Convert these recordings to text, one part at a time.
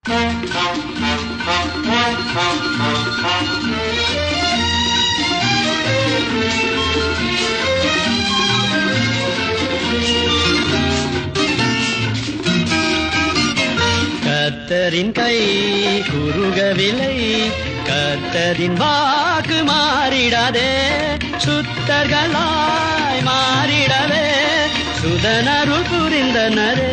கத்தரின் கை குறுகவில்லை கத்தரின் வாக்கு மாறிடாதே சுத்தர்களாய் மாறிடவே சுதனருள் புரிந்தனரே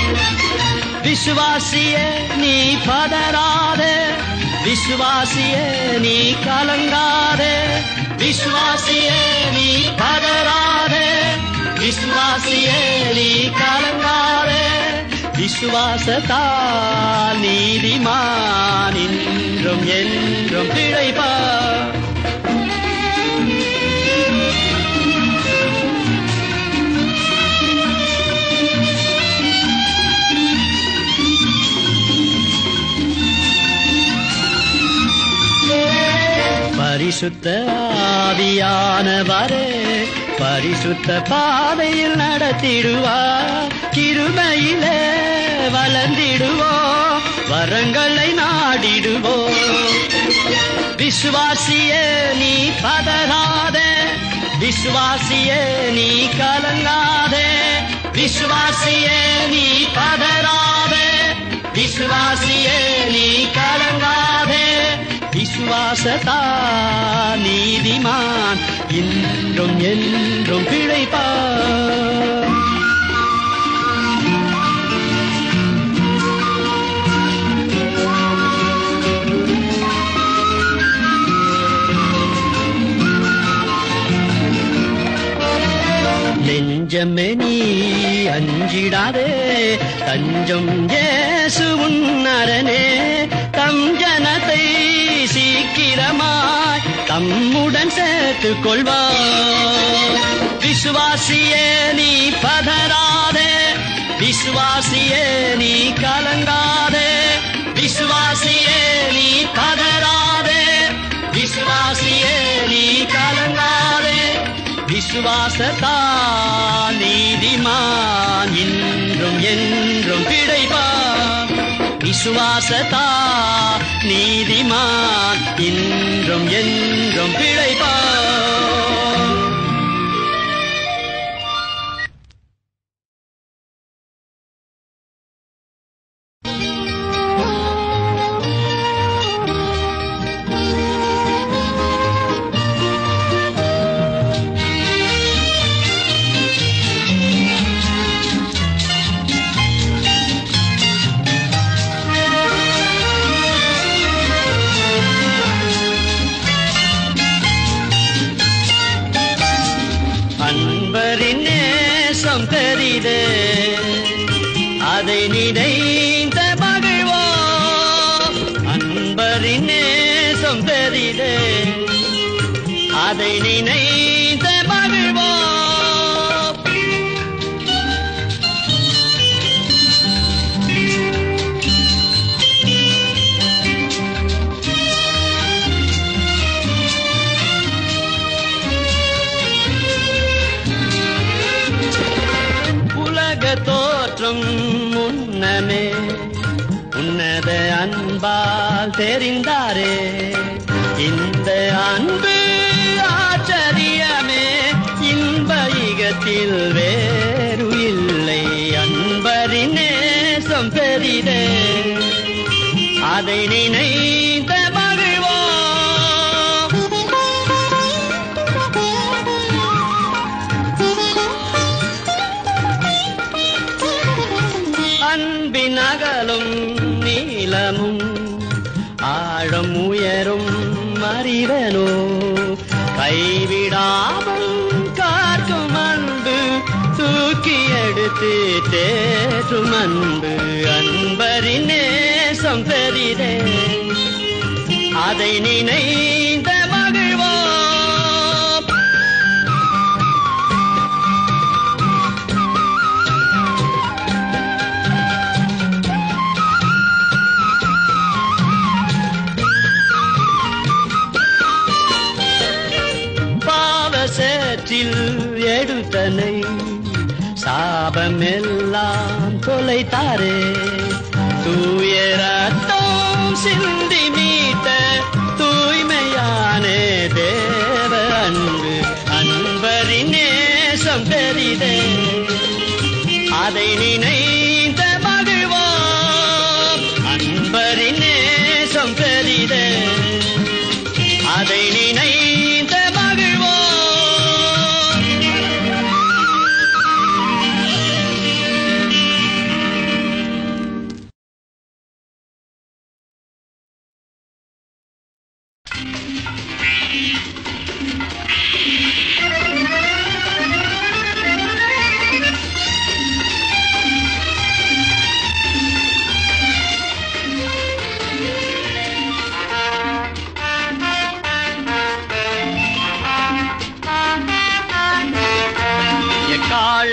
விசுவாசியே நீ பதறாதே விசுவாசியே நீ கலங்காதே விசுவாசியே நீ பதறாதே விசுவாசியே நீ கலங்காதே விசுவாசத்தால் நீதிமான் இன்றும் என்றும் பிழைப்பார் பரிசுத்த ஆவியானவரே பரிசுத்த பாதையில் நடத்திடுவார் கிருபையிலே வளர்ந்திடுவோம் வரங்களை நாடிடுவோம் விசுவாசியே நீ பதறாதே விசுவாசியே நீ கலங்காதே விசுவாசியே நீ பதறாதே விசுவாசியே நீ கலங்காதே விசுவாசத்தா நீதிமான் இன்றும் என்றும் பிழைப்பார் நெஞ்சமே நீ அஞ்சிடாதே தஞ்சம் ஏசு உன்னரனே தம் ஜனத்தை சீக்கிரமாய் தம்முடன் சேர்த்துக் கொள்வார் விசுவாசியே நீ பதறாதே விசுவாசியே நீ கலங்காதே விசுவாசியே நீ பதறாதே விசுவாசியே நீ கலங்காதே விசுவாசத்தா நீதிமான் இன்றும் என்றும் பிழைப்பார் விசுவாசத்தா நீதிமான் இன்றும் என்றும் பிழைப்பார் அன்பரின் நேசம் தெரிதே அதை நினைந்த மகிழ்வோ அன்பரின் நேசம் தெரிதே அதை நினைந்த மகிழ்வோ உலக தோற்றம் முன்னமே உன்னத அன்பால் தெரிந்தாரே இந்த அன்பு ஆச்சரியமே இன்ப யுகத்தில் வேறு இல்லை அன்பரின் நேசம் பெரிதே அதை நினைந்த மகிழ்வோ அன்பின் அகலும் நீளமும் ஆழம் உயரும் அறிவனோ கைவிடாமல் காக்கும் அன்பு தூக்கி எடுத்து தேற்றும் அன்பு அன்பரின் நேசம் பெரிதே அதை நினைந்த மகிழ்வோ பாவசேற்றில் எடுத்தனை சாபமெல்லாம் தொலைத்தாரே தூய ரத்த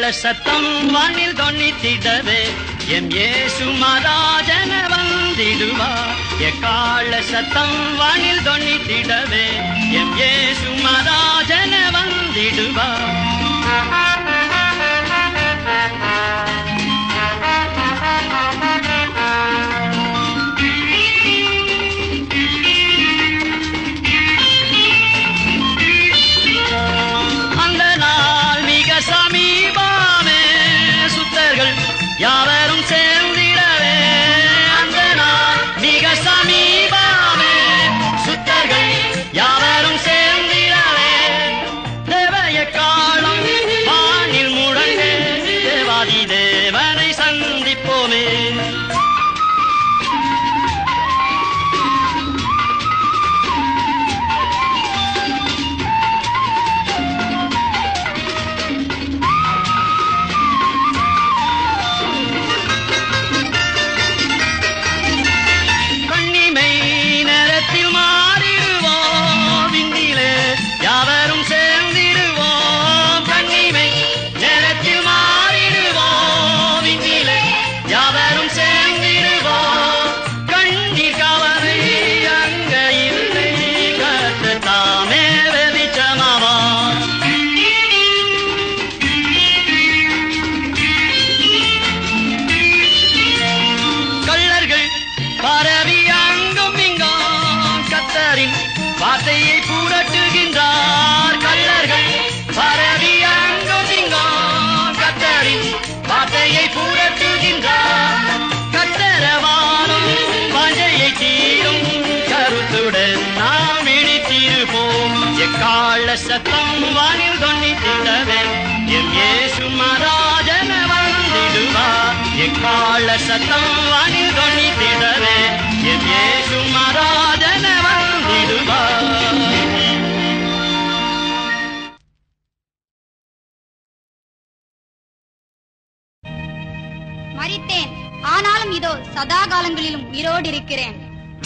சத்தம் வானில் தொன்னித்திடவே எம் ஏசு மகாஜன வந்திடுவார் எக்கால சத்தம் வானில் தொன்னித்திடவே எம் ஏசு மகாஜன வந்திடுவார் அந்த நாள் மிக சமீபமே சுத்தர்கள் யாவரும் சேர்ந்திடவே அந்த நாள் மிக சமீபமே சுத்தர்கள் யாவரும் சேர்ந்திடவே தேவைய காலம் வானில் முழங்க தேவாதி தேவனை சந்திப்போமே கண்ணிமை நேரத்தில் மாறிடுவோம் விண்ணிலே யாவரும் சேர்ந்திடுவோம் கண்ணிமை நேரத்தில் மாறிடுவோம் விண்ணிலே யாவரும் சேர்ந்திடுவோம் கண்ணீர் கவலை அங்க இல்லை கத்த தாமே வெளிச்சமாவான் கள்ளர்கள் பரவி அங்கும் இங்கும் கத்தரின் வார்த்தையை புரட்டுகின்றார் கள்ளர்கள் பரவி அங்கும் இங்கும் கத்தரின் வார்த்தையை புரட்டுகின்றார் கத்தரவானும் பஞ்சையை தீரும் கருத்துடன் நாம் இடித்திருப்போம் எக்கால சத்தம் வானில் தொன்னித்திடவே எம் ஏசு மராஜன வந்திடுவார் எக்கால சத்தம் வானில் தொன்னித்திடவே எம் ஏசு மராஜன வந்திடுவார் மரித்தேன் ஆனாலும் இதோ சதா காலங்களிலும் உயிரோடு இருக்கிறேன்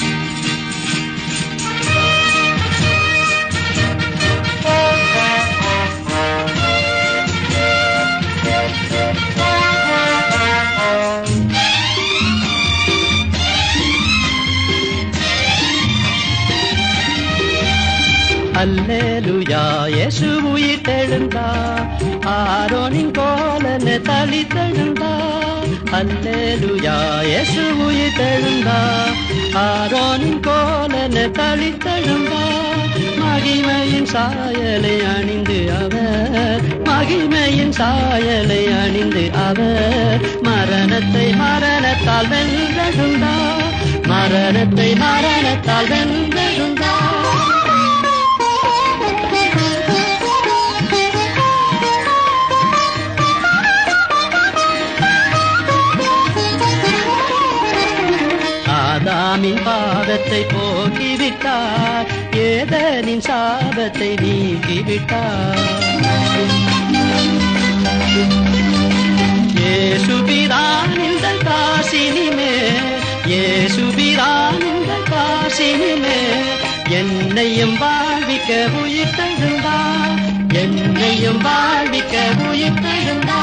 அல்லேலுயா இயேசு உயிர்த்தெழுந்தா ஆரோனின் கோலன தளித்தெழுந்தா அல்லேலுயா இயேசு உயிர்த்தெழுந்தா ஆரோனின் கோலன தளித்தெழுந்தா மகிமையின் சாயலை அணிந்து அவர் மகிமையின் சாயலை அணிந்து அவர் மரணத்தை மரணத்தால் வென்றெழுந்தா மரணத்தை மரணத்தால் வென்றெழுந்தா ஆதாமின் பாவத்தை போக்கிவிட்டார் ஏதனின் சாபத்தை நீக்கிவிட்டார் ஏசுபிரான் இந்த காசினிமே ஏசுபிரான் இந்த காசினிமே என்னையும் வாழ்விக்க உயிர் தழுந்தா என்னையும் வாழ்விக்க உயிர் தழுந்தா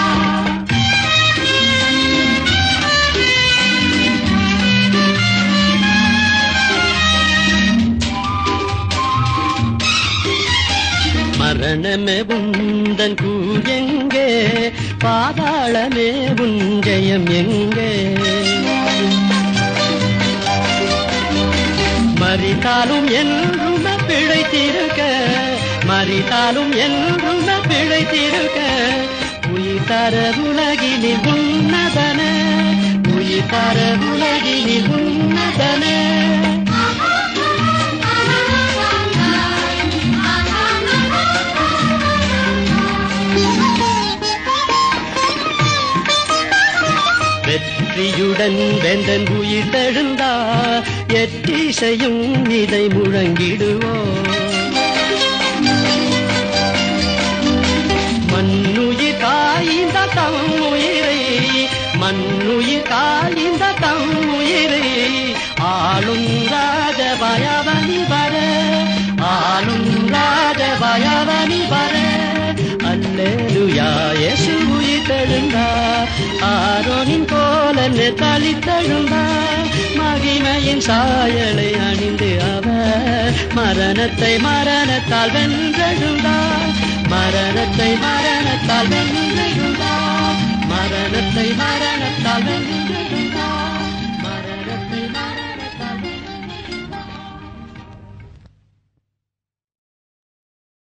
மரணமே உந்தன் கூர் எங்கே பாதாளமே உன் ஜெயம் எங்கே மறித்தாலும் என்றும் பிழைத்திருக்க மறித்தாலும் என்றும் பிழைத்திருக்க உயிர் தர உலகினில் உன்னதன உயிர் தர உலகினில் உன்னதன வெற்றியுடன் வெந்தன் உயிர் தழுந்தா எத்திசையும் இதை முழங்கிடுவோம் மண்ணுயிர் காய்ந்த தம் உயிரை மண்ணுயிர் காய்ந்த தம் உயிரை ஆளும் ராஜபயவனி வர ஆளும் ராஜபயவனி வர அல்லேலுயா இயேசு உயிர் தளித்தெழுந்தார் மகிமையின் சாயலை அணிந்து அவர் மரணத்தை மரணத்தால் வென்றெழுந்தார் மரணத்தை மரணத்தால் வென்றெழுந்தார் மரணத்தை மரணத்தால் வென்றெழுந்தார்